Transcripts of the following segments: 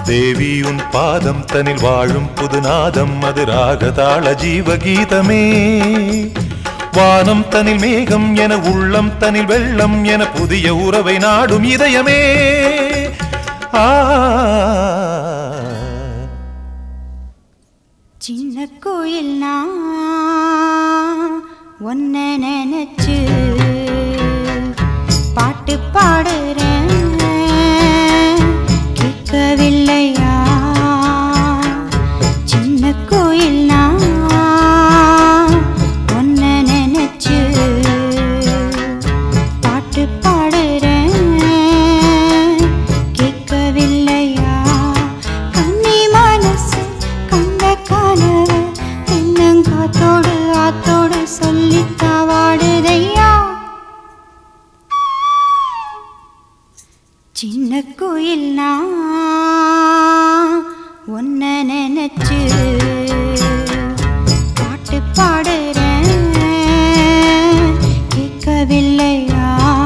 தேவி உன் பாதம் தனில் வாழும் புதுநாதம் அது ராகதாள ஜீவகீதமே வானம் தனில் மேகம் என உள்ளம் தனில் வெள்ளம் என புதிய உறவை நாடும் இதயமே ஆ சின்ன கோயில் நான் ஒன்ன நினைச்சு பாட்டு பாடுறேன் கேட்கவில்லையா சின்ன கோயில் நான் ஒன்ன நினைச்சு பாட்டு பாடுறேன் கேட்கவில்லையா கண்ணி மனசு கண்ட கனவு தென்னங்காத்தோடு ஆத்தோடு சொல்லித்தா வாடுதையா சின்ன கோயில் நான் ஒன்ன நினைச்சு பாட்டு பாடுறேன் கேட்கவில்லையா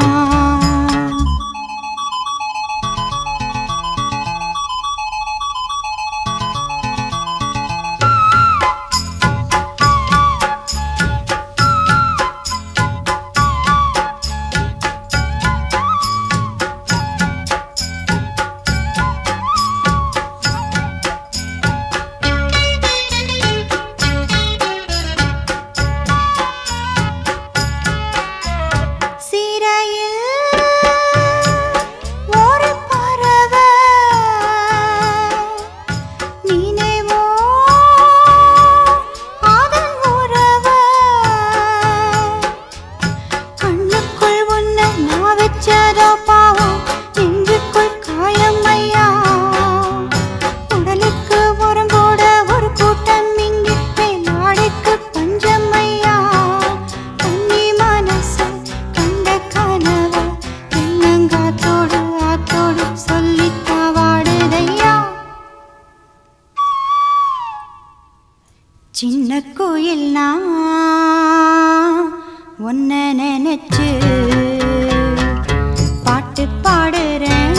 சிறையில் ஒரு பறவை நினைவோ அதன் உறவு கண்ணுக்குள் உன்னை நான் வச்சதோ பாவம் நெஞ்சுக்குள் காயம் ஐயா உடலுக்கு உரம் போட ஒரு கூட்டம் இங்கே நாடுக்கு பஞ்சம் ஐயா கண்ணி மனசு கண்ட கனவு தென்னங்காத்தோடு ஆத்தோடு சொல்லித்தா வாடுதையா சின்ன கோயில் நான் ஒன்ன நினைச்சு பாட்டு பாடுறேன்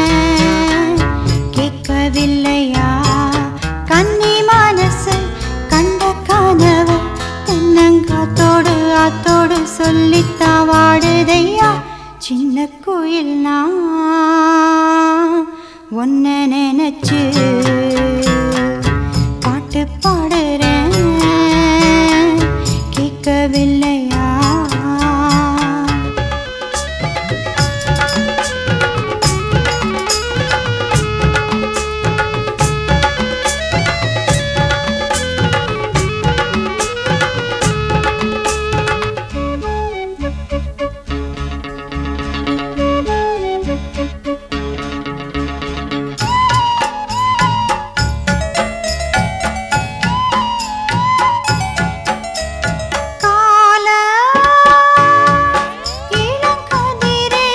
கேட்கவில்லையா கண்ணி மனசு கண்ட கனவு தென்னங்காத்தோடு ஆத்தோடு சொல்லித்தா வாடுதையா சின்ன கோயில் நான் ஒன்ன நினைச்சு பாட்டு பாடுறேன் கேட்கவில்லையா கால இளங்கதிரே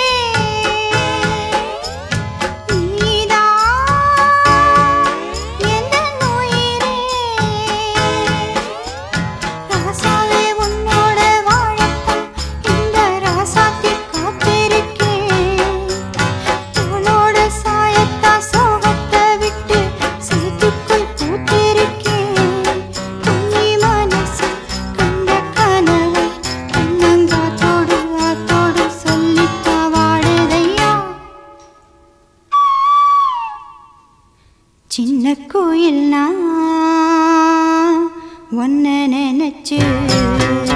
நீதான் எந்தன் உயிரே ராசாவே உன்னோட வாழத்தான் இந்த ராசாத்தி காத்திருக்கேன் உன்னோட சாயத்தா சோகத்தை விட்டு சேத்துக்குள் பூத்திருக்கேன் குഞ്ഞി மனசு கண்ட கனவை கண்ணங்காத்தோடு ஆத்தோடு சொல்லித்தா வாடுதையா சின்ன கோயில் நான் ஒன்ன நினைச்சு